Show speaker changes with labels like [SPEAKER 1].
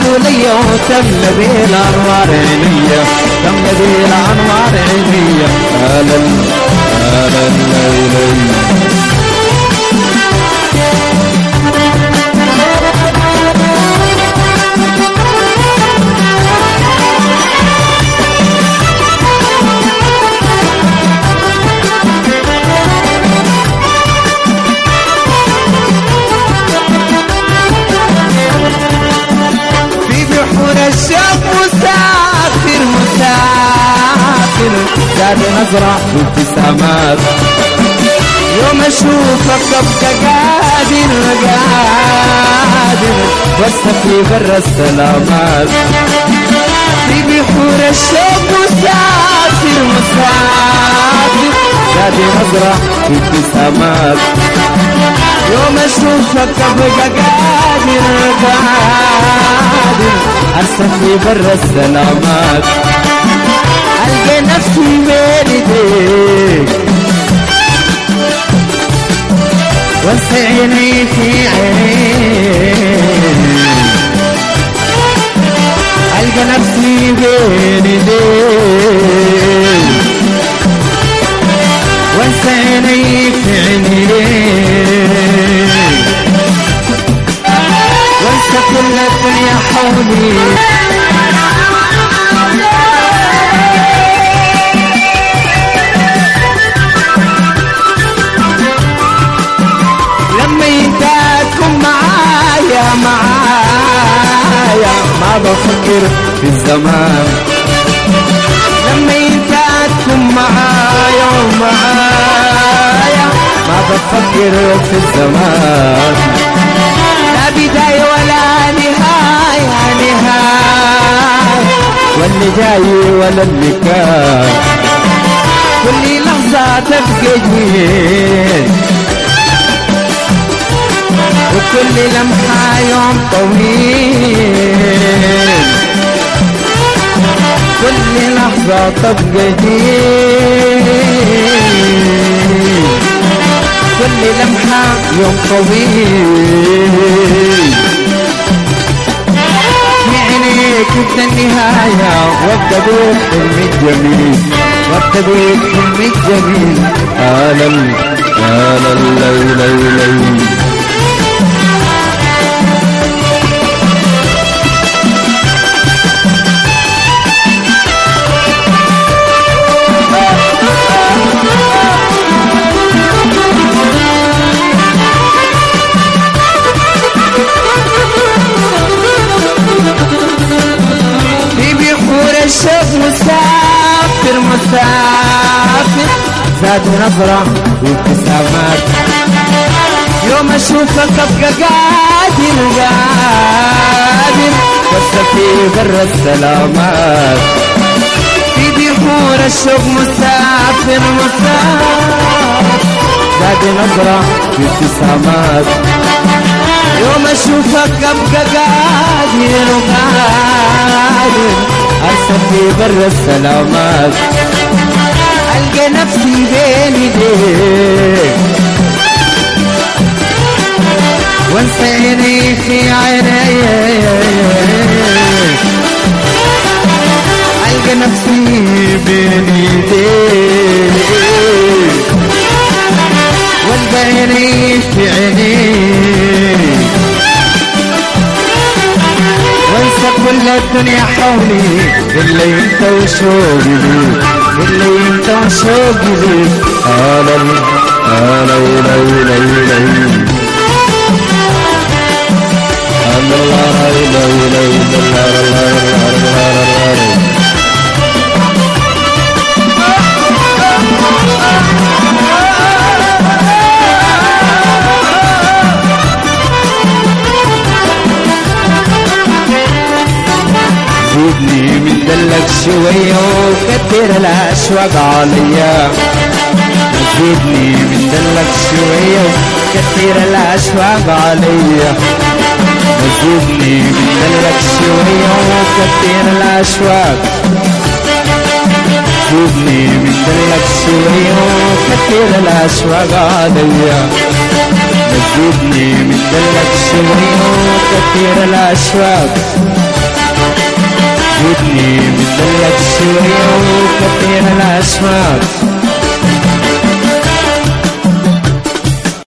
[SPEAKER 1] رسولية وتملى بالأنوار عينية تملى بالأنوار عينية هلا هلا الليلي في بحور الشوق مسافر مسافر زاد نظرة وابتسامات يوم اشوفك ابقى قادر قادر واستفي بر السلامات في بحور الشوق مسافر مسافر زاد نظرة وابتسامات يوم اشوفك ابقى قادر قادر ارسل في بر السلامات القى نفسي بين ايديك وانسى عيني في عينيك القى نفسي بين ايديك وانسى عيني في عينيك وانسى كل الدنيا حولي لما انت تكون معايا معايا ما بفكر في الزمان لما انت تكون معايا ومعايا ما بفكر في الزمان لا بداية ولا نهاية نهاية واللي جاي ولا اللي كان كل لحظة تبقى جميل وكل لمحة يوم طويل كل لحظة تبقى جميل كل لمحة يوم طويل في عينيك انت النهاية وابدا بالحلم الجميل وابدا بالحلم الجميل هلا هلا الليل الليل في بحور الشوق مسافر مسافر زاد نظرة وابتسامات يوم اشوفك ابقى قادر قادر بس في بر السلامات في بحور الشوق مسافر مسافر زاد نظرة وابتسامات يوم اشوفك ابقى قادر وقادر ارسل في بر السلامات القى نفسي بين ايديك وانسى عيني في عينيك القى نفسي بين ايديك والقى عيني في عينيك وانسى كل الدنيا حولي اللي انت وشوقي ليك اللي انت وشوقي ليك هلا هلا لي لي لي الله لي لي لي زيدني من دلك شوية وكتر الأشواق عليا زيدني من دلك شوية وكتر الأشواق عليا زيدني من دلك شوية وكتر الأشواق زيدني من دلك شوية وكتر الأشواق عليا زيدني من دلك شوية وكتر الأشواق مجدني من دلك شوية وكثير الأسواق